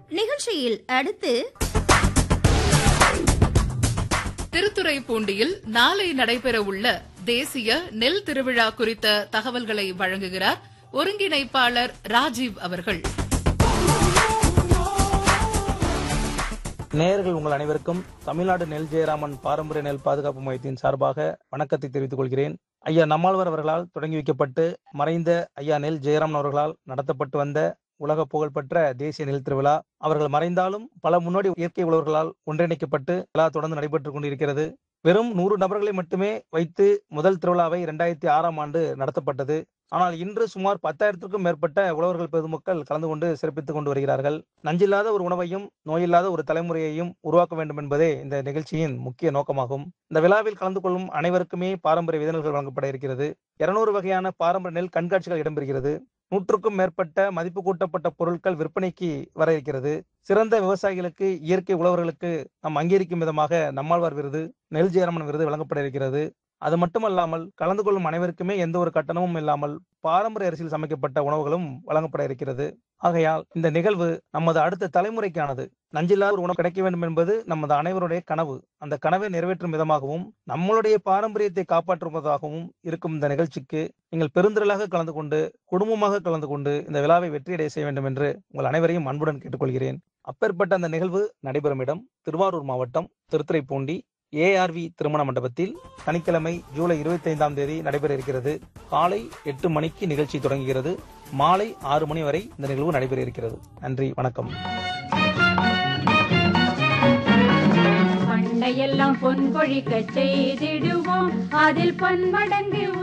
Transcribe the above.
நிகழ்ச்சியில் அடுத்து திருத்துறைப்பூண்டியில் நாளை நடைபெறவுள்ள தேசிய நெல் திருவிழா குறித்த தகவல்களை வழங்குகிறார் ஒருங்கிணைப்பாளர் ராஜீவ் அவர்கள் நேயர்கள் உங்கள் அனைவருக்கும் தமிழ்நாடு நெல் ஜெயராமன் பாரம்பரிய நெல் பாதுகாப்பு மையத்தின் சார்பாக வணக்கத்தை தெரிவித்துக் கொள்கிறேன் ஐயா நம்மாழ்வார் அவர்களால் தொடங்கி வைக்கப்பட்டு மறைந்த ஐயா நெல் ஜெயராமன் அவர்களால் நடத்தப்பட்டு வந்த உலக புகழ்பெற்ற தேசிய நெல் திருவிழா அவர்கள் மறைந்தாலும் பல முன்னோடி இயற்கை உழவர்களால் ஒன்றிணைக்கப்பட்டு விழா தொடர்ந்து நடைபெற்றுக் கொண்டிருக்கிறது வெறும் நூறு நபர்களை மட்டுமே வைத்து முதல் திருவிழாவை இரண்டாயிரத்தி ஆறாம் ஆண்டு நடத்தப்பட்டது ஆனால் இன்று சுமார் பத்தாயிரத்திற்கும் மேற்பட்ட உழவர்கள் பொதுமக்கள் கலந்து கொண்டு சிறப்பித்துக் கொண்டு வருகிறார்கள் நஞ்சில்லாத ஒரு உணவையும் நோயில்லாத ஒரு தலைமுறையையும் உருவாக்க வேண்டும் என்பதே இந்த நிகழ்ச்சியின் முக்கிய நோக்கமாகும் இந்த விழாவில் கலந்து கொள்ளும் அனைவருக்குமே பாரம்பரிய விதநெல்கள் வழங்கப்பட இருக்கிறது இருநூறு வகையான பாரம்பரிய நெல் கண்காட்சிகள் இடம்பெறுகிறது நூற்றுக்கும் மேற்பட்ட மதிப்பு கூட்டப்பட்ட பொருட்கள் விற்பனைக்கு வர இருக்கிறது சிறந்த விவசாயிகளுக்கு இயற்கை உழவர்களுக்கு நாம் அங்கீகரிக்கும் விதமாக நம்மாழ்வார் விருது நெல் ஜெயராமன் விருது வழங்கப்பட இருக்கிறது அது மட்டுமல்லாமல் கலந்து கொள்ளும் அனைவருக்குமே எந்த ஒரு கட்டணமும் இல்லாமல் பாரம்பரிய அரிசியில் சமைக்கப்பட்ட உணவுகளும் வழங்கப்பட இருக்கிறது ஆகையால் இந்த நிகழ்வு நமது அடுத்த தலைமுறைக்கானது நஞ்சில்லாத ஒரு உணவு கிடைக்க வேண்டும் என்பது நமது அனைவருடைய கனவு அந்த கனவை நிறைவேற்றும் விதமாகவும் நம்மளுடைய பாரம்பரியத்தை காப்பாற்றுவதாகவும் இருக்கும் இந்த நிகழ்ச்சிக்கு நீங்கள் பெருந்திரளாக கலந்து கொண்டு குடும்பமாக கலந்து கொண்டு இந்த விழாவை வெற்றியடைய செய்ய வேண்டும் என்று உங்கள் அனைவரையும் அன்புடன் கேட்டுக்கொள்கிறேன் அப்பேற்பட்ட அந்த நிகழ்வு நடைபெறும் இடம் திருவாரூர் மாவட்டம் திருத்துறைப்பூண்டி ஏஆர்வி திருமண மண்டபத்தில் சனிக்கிழமை ஜூலை இருபத்தி ஐந்தாம் தேதி நடைபெற இருக்கிறது காலை எட்டு மணிக்கு நிகழ்ச்சி தொடங்குகிறது மாலை ஆறு மணி வரை இந்த நிகழ்வு நடைபெற இருக்கிறது நன்றி வணக்கம் பண்டையெல்லாம் பொன் பொழிக்க செய்திடுவோம் அதில் பன்மடங்கு